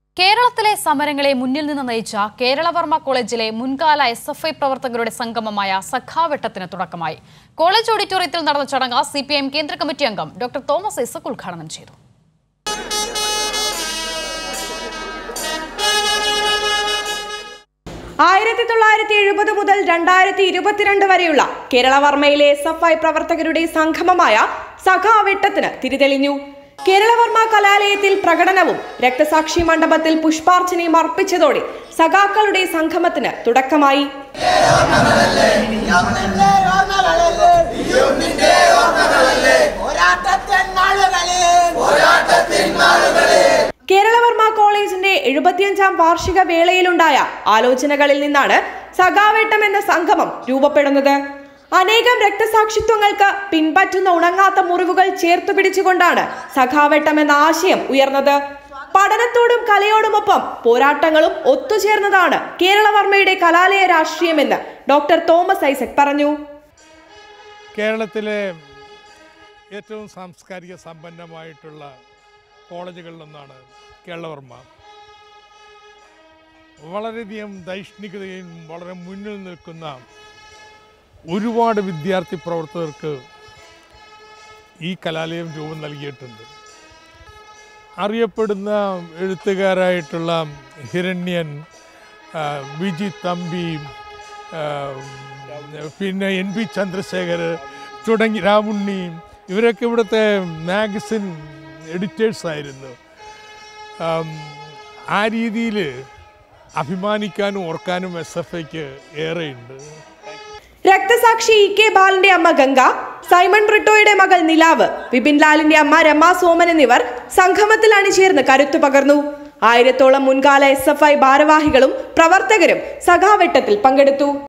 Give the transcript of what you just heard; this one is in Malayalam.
കേരളത്തിലെ സമരങ്ങളെ മുന്നിൽ നിന്ന് നയിച്ച കേരളവർമ്മ കോളേജിലെ മുൻകാല എസ് എഫ് ഐ പ്രവർത്തകരുടെ സംഗമമായ സഖാവെട്ടത്തിന് തുടക്കമായി കോളേജ് ഓഡിറ്റോറിയത്തിൽ നടന്ന ചടങ്ങ് സി പി ഐ എം കേന്ദ്ര കമ്മിറ്റി അംഗം ഡോക്ടർ തോമസ് ഐസക് ഉദ്ഘാടനം ചെയ്തു ആയിരത്തി തൊള്ളായിരത്തി എഴുപത് മുതൽ രണ്ടായിരത്തി ഇരുപത്തിരണ്ട് വരെയുള്ള കേരളവർമ്മയിലെ എസ് എഫ് ഐ പ്രവർത്തകരുടെ സംഗമമായ സഖാവെട്ടത്തിന് തിരിതെളിഞ്ഞു കേരളവർമ്മ കലാലയത്തിൽ പ്രകടനവും രക്തസാക്ഷി മണ്ഡപത്തിൽ പുഷ്പാർച്ചനയും അർപ്പിച്ചതോടെ സഖാക്കളുടെ സംഗമത്തിന് തുടക്കമായി കേരളവർമ്മ കോളേജിന്റെ എഴുപത്തിയഞ്ചാം വാർഷിക വേളയിലുണ്ടായ ആലോചനകളിൽ നിന്നാണ് സഖാവേട്ടം എന്ന സംഗമം രൂപപ്പെടുന്നത് അനേകം രക്തസാക്ഷിത്വങ്ങൾക്ക് പിൻപറ്റുന്ന ഉണങ്ങാത്ത മുറിവുകൾ ചേർത്തു പിടിച്ചുകൊണ്ടാണ് സഖാവേട്ടം എന്ന ആശയം ഉയർന്നത് പഠനത്തോടും കലയോടുമൊപ്പം പോരാട്ടങ്ങളും ഒത്തുചേർന്നതാണ് കേരളവർമ്മയുടെ കലാലയ രാഷ്ട്രീയമെന്ന് ഡോക്ടർ തോമസ് ഐസക് പറഞ്ഞു കേരളത്തിലെ ഏറ്റവും സാംസ്കാരിക സമ്പന്നമായിട്ടുള്ള കോളേജുകളിലൊന്നാണ് കേരളവർമ്മ വളരെയധികം ദൈഷ്ണികതയും വളരെ മുന്നിൽ നിൽക്കുന്ന ഒരുപാട് വിദ്യാർത്ഥി പ്രവർത്തകർക്ക് ഈ കലാലയം രൂപം നൽകിയിട്ടുണ്ട് അറിയപ്പെടുന്ന എഴുത്തുകാരായിട്ടുള്ള ഹിരണ്യൻ ആ, വിജി തമ്പി ആ, പിന്നെ എൻ പി ചന്ദ്രശേഖർ തുടങ്ങി രാമുണ്ണി ഇവരൊക്കെ ഇവിടുത്തെ മാഗസിൻ എഡിറ്റേഴ്സ് ആയിരുന്നു ആം, ആ രീതിയിൽ അഭിമാനിക്കാനും ഓർക്കാനും എസ് എഫ് ഐക്ക് ഏറെയുണ്ട് രക്തസാക്ഷി ഇ കെ ബാലന്റെ അമ്മ ഗംഗ സൈമൺ ബ്രിട്ടോയുടെ മകൾ നിലാവ് വിപിൻ ലാലിന്റെ അമ്മ രമ സോമൻ എന്നിവർ സംഗമത്തിൽ അണിചേർന്ന് കരുത്തു പകർന്നു ആയിരത്തോളം മുൻകാല എസ് എഫ് ഐ ഭാരവാഹികളും പ്രവർത്തകരും സഖാവെട്ടത്തിൽ പങ്കെടുത്തു